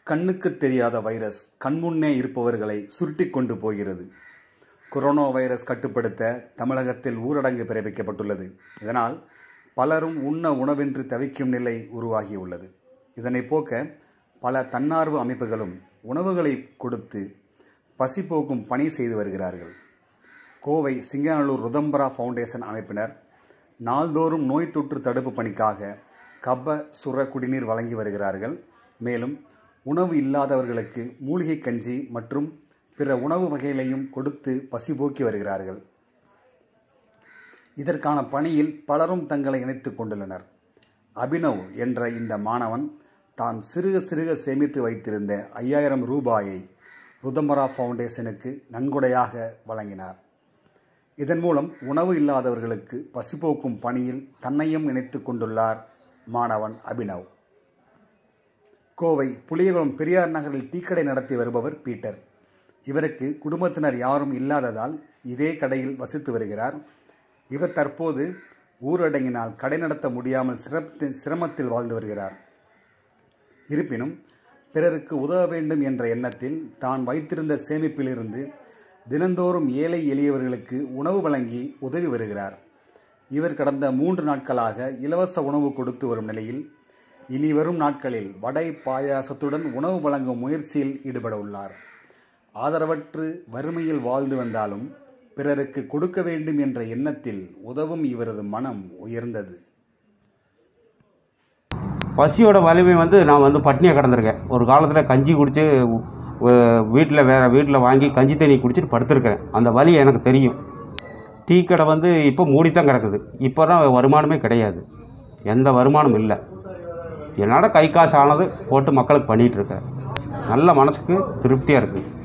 கண்ணுக்கு தெரியாத வைரஸ் கண்முன்னே இருப்பவர்களை சுருட்டிக் கொண்டு போகிறது கொரோனா வைரஸ் கட்டுப்படுத்த தமிழகத்தில் ஊரடங்கு பிறப்பிக்கப்பட்டுள்ளது இதனால் பலரும் உண்ண உணவின்றி தவிக்கும் நிலை உருவாகியுள்ளது இதனை போக்க பல தன்னார்வ அமைப்புகளும் உணவுகளை கொடுத்து பசி போக்கும் பணி செய்து வருகிறார்கள் கோவை சிங்கநல்லூர் ருதம்பரா ஃபவுண்டேஷன் அமைப்பினர் நாள்தோறும் நோய் தொற்று தடுப்பு பணிக்காக கப சுர குடிநீர் வழங்கி வருகிறார்கள் மேலும் உணவு இல்லாதவர்களுக்கு மூலிகை கஞ்சி மற்றும் பிற உணவு வகைகளையும் கொடுத்து பசி போக்கி வருகிறார்கள் இதற்கான பணியில் பலரும் தங்களை இணைத்துக் கொண்டுள்ளனர் அபினவ் என்ற இந்த மாணவன் தான் சிறுக சிறுக சேமித்து வைத்திருந்த ஐயாயிரம் ரூபாயை ருதம்பரா ஃபவுண்டேஷனுக்கு நன்கொடையாக வழங்கினார் இதன் மூலம் உணவு இல்லாதவர்களுக்கு பசிபோக்கும் பணியில் தன்னையும் இணைத்துக் கொண்டுள்ளார் மாணவன் அபினவ் கோவை புளியகுளம் பெரியார் நகரில் டீக்கடை நடத்தி வருபவர் பீட்டர் இவருக்கு குடும்பத்தினர் யாரும் இல்லாததால் இதே கடையில் வசித்து வருகிறார் இவர் தற்போது ஊரடங்கினால் கடை நடத்த முடியாமல் சிரமத்தில் சிரமத்தில் வாழ்ந்து வருகிறார் இருப்பினும் பிறருக்கு உதவ வேண்டும் என்ற எண்ணத்தில் தான் வைத்திருந்த சேமிப்பிலிருந்து தினந்தோறும் ஏழை எளியவர்களுக்கு உணவு வழங்கி உதவி வருகிறார் இவர் கடந்த மூன்று நாட்களாக இலவச உணவு கொடுத்து வரும் நிலையில் இனி வரும் நாட்களில் வடை பாயாசத்துடன் உணவு வழங்கும் முயற்சியில் ஈடுபட உள்ளார் ஆதரவற்று வறுமையில் வாழ்ந்து வந்தாலும் பிறருக்கு கொடுக்க வேண்டும் என்ற எண்ணத்தில் உதவும் இவரது மனம் உயர்ந்தது பசியோட வலிமை வந்து நான் வந்து பட்னியாக கிடந்திருக்கேன் ஒரு காலத்தில் கஞ்சி குடித்து வீட்டில் வேறு வீட்டில் வாங்கி கஞ்சி தண்ணி குடிச்சிட்டு படுத்திருக்கேன் அந்த வலி எனக்கு தெரியும் டீ கடை வந்து இப்போ மூடித்தான் கிடக்குது இப்போ தான் வருமானமே கிடையாது எந்த வருமானம் இல்லை என்னோட கை காசு ஆனது போட்டு மக்களுக்கு பண்ணிகிட்டு இருக்கேன் நல்ல மனசுக்கு திருப்தியாக இருக்குது